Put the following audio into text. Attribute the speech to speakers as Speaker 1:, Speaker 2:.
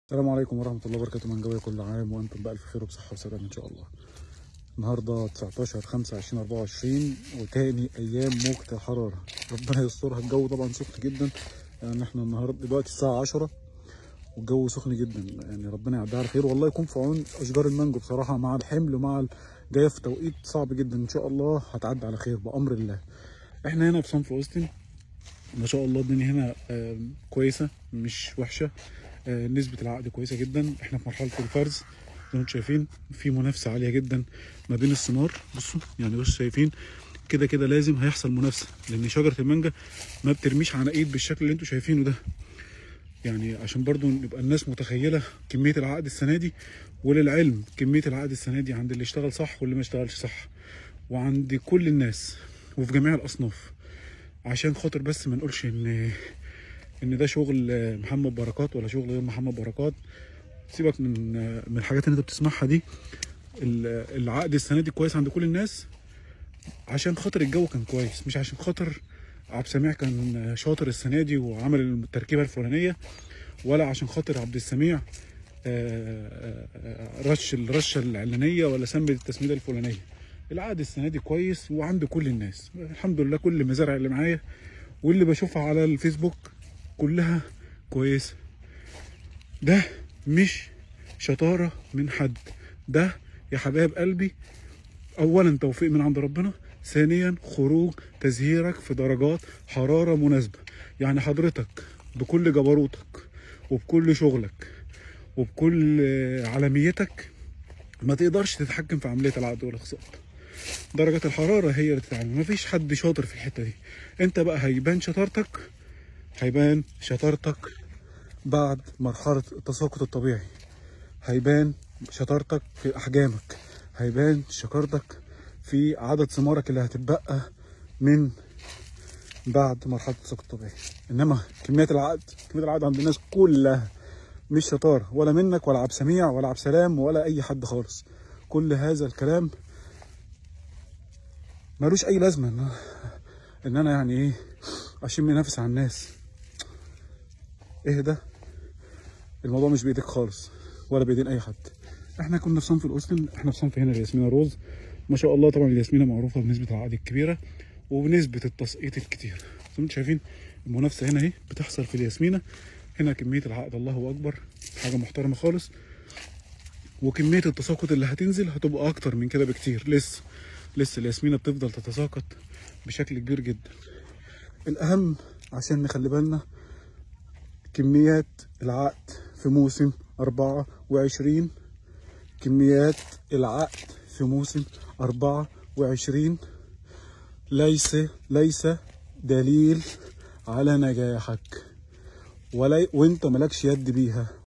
Speaker 1: السلام عليكم ورحمة الله وبركاته من جوية كل عام وأنتم بألف خير وبصحة وسلامة إن شاء الله. النهاردة 19 5 2024 وتاني أيام موجة الحرارة، ربنا يسترها الجو طبعا سخن جدا يعني إحنا النهاردة دلوقتي الساعة 10 والجو سخن جدا يعني ربنا يعديها على خير والله يكون في عون أشجار المانجو بصراحة مع الحمل ومع ال- جاية في توقيت صعب جدا إن شاء الله هتعدي على خير بأمر الله. إحنا هنا في صنف أوستن ما شاء الله الدنيا هنا آم، كويسة مش وحشة آه، نسبة العقد كويسة جدا احنا في مرحلة الفرز زي ما انتم شايفين في منافسة عالية جدا ما بين الثمار بصوا يعني بصوا شايفين كده كده لازم هيحصل منافسة لأن شجرة المانجا ما بترميش عناقيد بالشكل اللي انتم شايفينه ده يعني عشان برضو نبقى الناس متخيلة كمية العقد السنة دي وللعلم كمية العقد السنة دي عند اللي اشتغل صح واللي ما اشتغلش صح وعند كل الناس وفي جميع الأصناف عشان خاطر بس ما نقولش ان ان ده شغل آه، محمد بركات ولا شغل غير محمد بركات سيبك من آه، من الحاجات اللي انت بتسمعها دي ال- العقد السنه دي كويس عند كل الناس عشان خاطر الجو كان كويس مش عشان خاطر عبد السميع كان آه، شاطر السنه دي وعمل التركيبه الفلانيه ولا عشان خاطر عبد السميع آه، آه، آه، رش الرشه العلانيه ولا سمد التسميده الفلانيه العقد السنه دي كويس وعند كل الناس الحمد لله كل المزارع اللي معايا واللي بشوفها على الفيسبوك كلها كويسه ده مش شطاره من حد ده يا حبايب قلبي اولا توفيق من عند ربنا ثانيا خروج تزهيرك في درجات حراره مناسبه يعني حضرتك بكل جبروتك وبكل شغلك وبكل آه، عالميتك ما تقدرش تتحكم في عمليه العقد والاقساط درجة الحرارة هي اللي تتعامل مفيش حد شاطر في الحتة دي انت بقى هيبان شطارتك هيبان شطارتك بعد مرحلة التساقط الطبيعي هيبان شطارتك في أحجامك هيبان شطارتك في عدد ثمارك اللي هتتبقى من بعد مرحلة التساقط الطبيعي إنما كمية العقد كمية العقد عند الناس كلها مش شطارة ولا منك ولا عبد سميع ولا عبد سلام ولا أي حد خالص كل هذا الكلام ملوش اي لازمه ان ان انا يعني ايه اشم نفس على الناس ايه ده الموضوع مش بايدك خالص ولا بايدين اي حد احنا كنا في صنف الاوستن احنا في صنف هنا الياسمينه روز ما شاء الله طبعا الياسمينه معروفه بنسبه العقد الكبيره وبنسبه التسقيط الكتير زي ما انتم شايفين المنافسه هنا اهي بتحصل في الياسمينه هنا كميه العقد الله اكبر حاجه محترمه خالص وكميه التساقط اللي هتنزل هتبقى اكتر من كده بكتير لسه لسه الياسمينه بتفضل تتساقط بشكل كبير جدا الاهم عشان نخلي بالنا كميات العقد في موسم 24 كميات العقد في موسم 24 ليس ليس دليل على نجاحك ولا وانت مالكش يد بيها